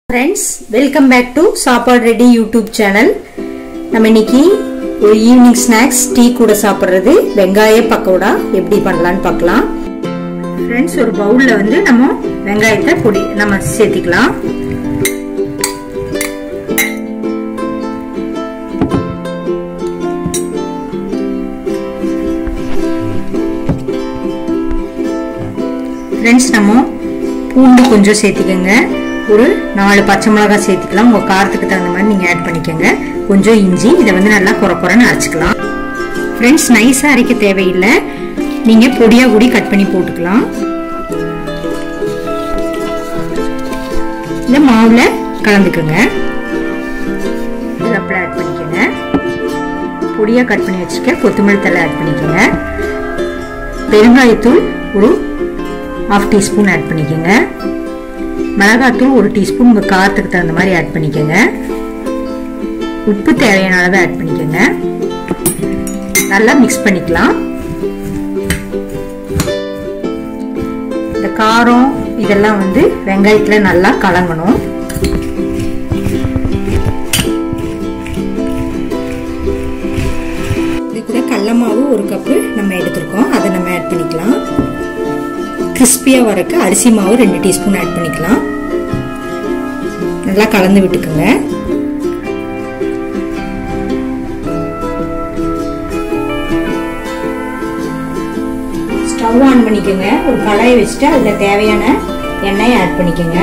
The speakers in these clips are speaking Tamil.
ஃப்ரெண்ட்ஸ் வெல்கம் பேக் டு சாப்பாடு ரெடி யூடியூப் சேனல் நம்ம இன்னைக்கு ஒரு ஈவினிங் ஸ்நாக்ஸ் டீ கூட சாப்பிட்றது வெங்காய பக்கோடா எப்படி பண்ணலான்னு பார்க்கலாம் ஃப்ரெண்ட்ஸ் ஒரு பவுலில் வந்து நம்ம வெங்காயத்தை பொடி நம்ம சேர்த்திக்கலாம் ஃப்ரெண்ட்ஸ் நம்ம பூண்டு கொஞ்சம் சேர்த்திக்கோங்க ஒரு நாலு பச்சை மிளகாய் சேர்த்துக்கலாம் உங்கள் காரத்துக்கு தகுந்த மாதிரி நீங்கள் ஆட் பண்ணிக்கோங்க கொஞ்சம் இஞ்சி இதை வந்து நல்லா குறை குறைன்னு அரைச்சிக்கலாம் ஃப்ரெண்ட்ஸ் நைஸாக அரைக்க தேவையில்லை நீங்கள் பொடியாக கூடி கட் பண்ணி போட்டுக்கலாம் இந்த மாவில் கலந்துக்குங்க கப்பில் ஆட் பண்ணிக்கோங்க பொடியாக கட் பண்ணி வச்சுக்க கொத்தமல்லி தலை ஆட் பண்ணிக்கோங்க பெருங்காயத்தூள் ஒரு ஹாஃப் டீஸ்பூன் ஆட் பண்ணிக்கோங்க மிளகாத்தூள் ஒரு டீஸ்பூன் உங்கள் காரத்துக்கு தகுந்த மாதிரி ஆட் பண்ணிக்கோங்க உப்பு தேவையான அளவு ஆட் பண்ணிக்கோங்க நல்லா மிக்ஸ் பண்ணிக்கலாம் இந்த காரம் இதெல்லாம் வந்து வெங்காயத்தில் நல்லா கலங்கணும் இது கூட கடல மாவு ஒரு கப்பு நம்ம எடுத்திருக்கோம் அதை நம்ம ஆட் பண்ணிக்கலாம் கிறிஸ்பியாக வரக்கு அரிசி மாவு ரெண்டு டீஸ்பூன் ஆட் பண்ணிக்கலாம் நல்லா கலந்து விட்டுக்குங்க ஸ்டவ் ஆன் பண்ணிக்கோங்க ஒரு கடாயை வச்சுட்டு அதில் தேவையான எண்ணெயை ஆட் பண்ணிக்கோங்க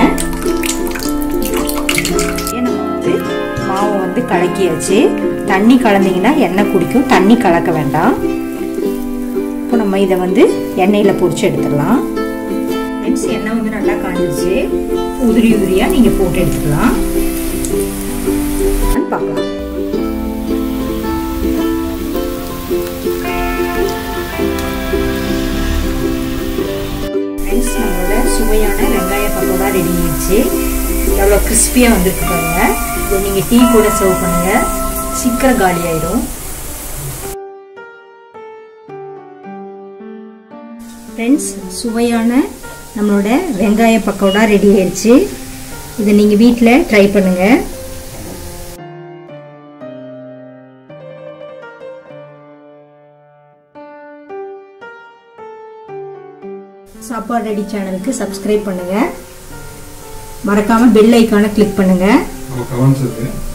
நம்ம வந்து மாவை வந்து கலக்கியாச்சு தண்ணி கலந்தீங்கன்னா எண்ணெய் குடிக்கும் தண்ணி கலக்க வேண்டாம் இப்போ நம்ம இதை வந்து எண்ணெயில் பொரிச்சு எடுத்துடலாம் ஃப்ரெண்ட்ஸ் எண்ணெய் வந்து நல்லா காஞ்சிருச்சு உதிரி உதிரியாக நீங்கள் போட்டு எடுத்துக்கலாம் பார்க்கலாம் ஃப்ரெண்ட்ஸ் நம்மளோட சுவையான வெங்காய பக்கோடா ரெடி ஆயிடுச்சு எவ்வளோ கிறிஸ்பியாக வந்துருக்கு பாருங்க இதை நீங்கள் டீ கூட சர்வ் பண்ணுங்கள் சீக்கிரம் காலி ஆயிடும் ஃப்ரெண்ட்ஸ் சுவையான நம்மளோட வெங்காய பக்கோடா ரெடி ஆயிடுச்சு இதை நீங்கள் வீட்டில் ட்ரை பண்ணுங்கள் சாப்பாடு ரெடி சேனலுக்கு சப்ஸ்கிரைப் பண்ணுங்கள் மறக்காமல் பெல் ஐக்கானை கிளிக் பண்ணுங்கள் நம்ம கமெண்ட்ஸ் இருக்கு